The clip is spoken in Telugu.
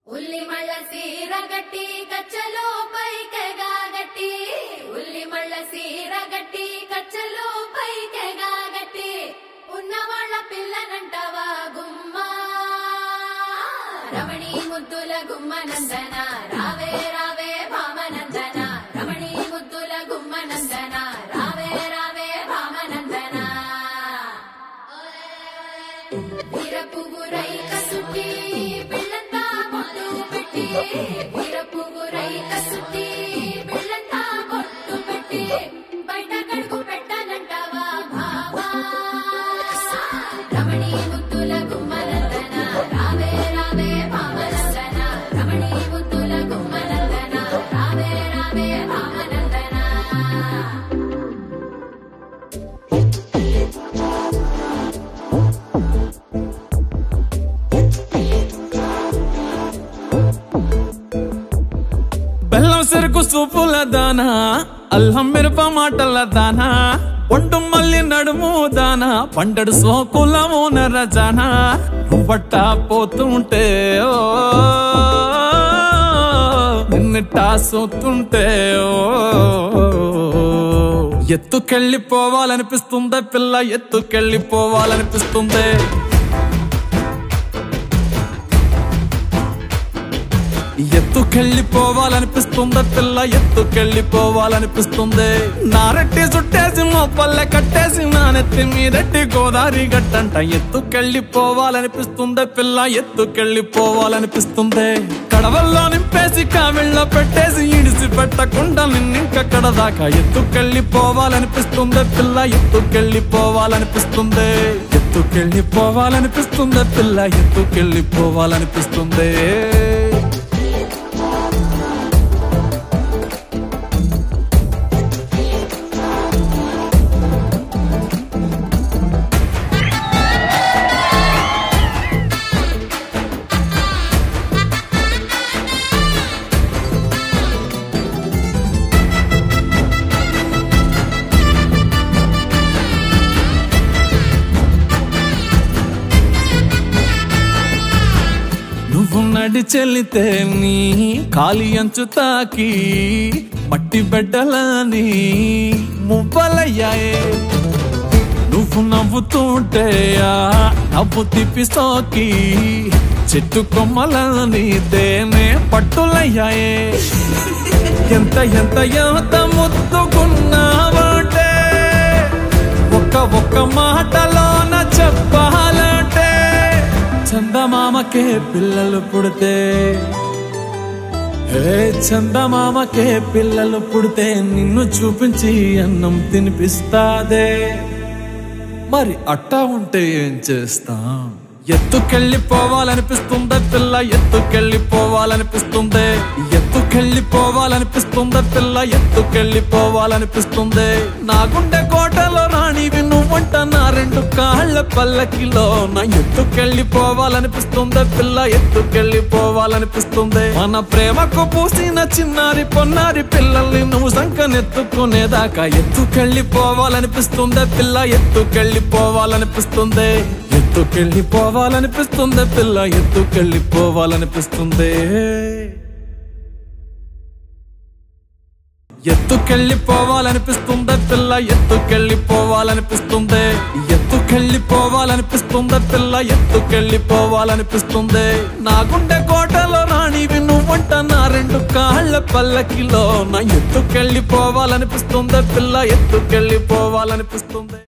ఉల్లి మళ్ళ సీర గట్టి కచ్చలో పైకెగా గట్టి ఉల్లి మళ్ళ సీర గట్టి కచ్చలో పైకెగా గట్టి ఉన్న వాళ్ళ పిల్లనంటవా గుమ్మా రమణి ముద్దుల గుమ్మ నందన రావే రావే భామనందన రమణి ముద్దుల గుమ్మ నందన రావే రావే భామనందన వీరపుగురై కసుటి పిల్లంతా బొట్టు పెట్టి వీరపుగురై కసుటి పిల్లంతా బొట్టు పెట్టి బయట కడుగు పెట్టనంటావా భావా రమణి ముద్దుల గుమ్మనందన రావే రావే భామనందన రమణి ముద్దుల గుమ్మనందన రావే రావే భామనందన బెల్లం చెరుకు సూపుల దానా అల్లం మిరప మాటల దానా ఒంటు మల్లి నడుము దానా పండడు సోకులము నరజానా బట్ట పోతుంటే ఓ నిన్నటా సోతుంటే ఓ ఎత్తుకెళ్ళిపోవాలనిపిస్తుందే పిల్ల ఎత్తుకెళ్ళిపోవాలనిపిస్తుందే ఎత్తుకెళ్ళిపోవాలనిపిస్తుంది పిల్ల ఎత్తుకెళ్ళిపోవాలనిపిస్తుంది నారెట్టి చుట్టేసి పల్లె కట్టేసి నా నెత్తి మీరెట్టి గోదావరి గట్టంట ఎత్తుకెళ్ళిపోవాలనిపిస్తుంది పిల్ల ఎత్తుకెళ్ళిపోవాలనిపిస్తుంది కడవల్లో నింపేసి కావిళ్ళ పెట్టేసి ఇడిసి పెట్టకుండా నిన్నింకక్కడ దాకా ఎత్తుకెళ్ళిపోవాలనిపిస్తుంది పిల్ల ఎత్తుకెళ్ళిపోవాలనిపిస్తుంది ఎత్తుకెళ్ళిపోవాలనిపిస్తుంది పిల్ల ఎత్తుకెళ్ళిపోవాలనిపిస్తుంది నువ్వు నడిచెల్లితే నీ కాలి అంచు తాకి మట్టి బిడ్డలని మువ్వలయ్యాయే నువ్వు నవ్వుతుంటే ఆ నవ్వు తిప్పి సోకి చెట్టు కొమ్మలని తేనె పట్టులయ్యాయే ఎంత ఎంత ఎంత ముద్దుకున్నావంటే ఒక్క ఒక్క మాటలోన చెప్పాలంటే చందమామకే పిల్లలు పుడితే హే చందమామకే పిల్లలు పుడితే నిన్ను చూపించి అన్నం తినిపిస్తాదే మరి అట్టా ఉంటే ఏం చేస్తాం ఎత్తుకెళ్ళిపోవాలనిపిస్తుందే పిల్ల ఎత్తుకెళ్ళిపోవాలనిపిస్తుంది ఎత్తుకెళ్ళిపోవాలనిపిస్తుంది పిల్ల ఎత్తుకెళ్ళిపోవాలనిపిస్తుంది నా గుండె కోటలో రాణివి నువ్వంట నా రెండు కాళ్ళ పల్లకిలో నా ఎత్తుకెళ్ళిపోవాలనిపిస్తుంది పిల్ల ఎత్తుకెళ్ళిపోవాలనిపిస్తుంది మన ప్రేమకు పూసిన చిన్నారి పొన్నారి పిల్లల్ని నువ్వు సంకనెత్తుకునేదాకా ఎత్తుకెళ్ళిపోవాలనిపిస్తుంది పిల్ల ఎత్తుకెళ్ళిపోవాలనిపిస్తుంది ఎత్తుకెళ్ళిపోవాలనిపిస్తుంది పిల్ల ఎత్తుకెళ్ళిపోవాలనిపిస్తుంది ఎత్తుకెళ్ళిపోవాలనిపిస్తుంది పిల్ల ఎత్తుకెళ్ళిపోవాలనిపిస్తుంది ఎత్తుకెళ్ళిపోవాలనిపిస్తుంది పిల్ల ఎత్తుకెళ్ళిపోవాలనిపిస్తుంది నా గుండె కోటలో రాణివి నువ్వంట నా రెండు కాళ్ళ పల్లకిలో నా ఎత్తుకెళ్ళిపోవాలనిపిస్తుంది పిల్ల ఎత్తుకెళ్ళిపోవాలనిపిస్తుంది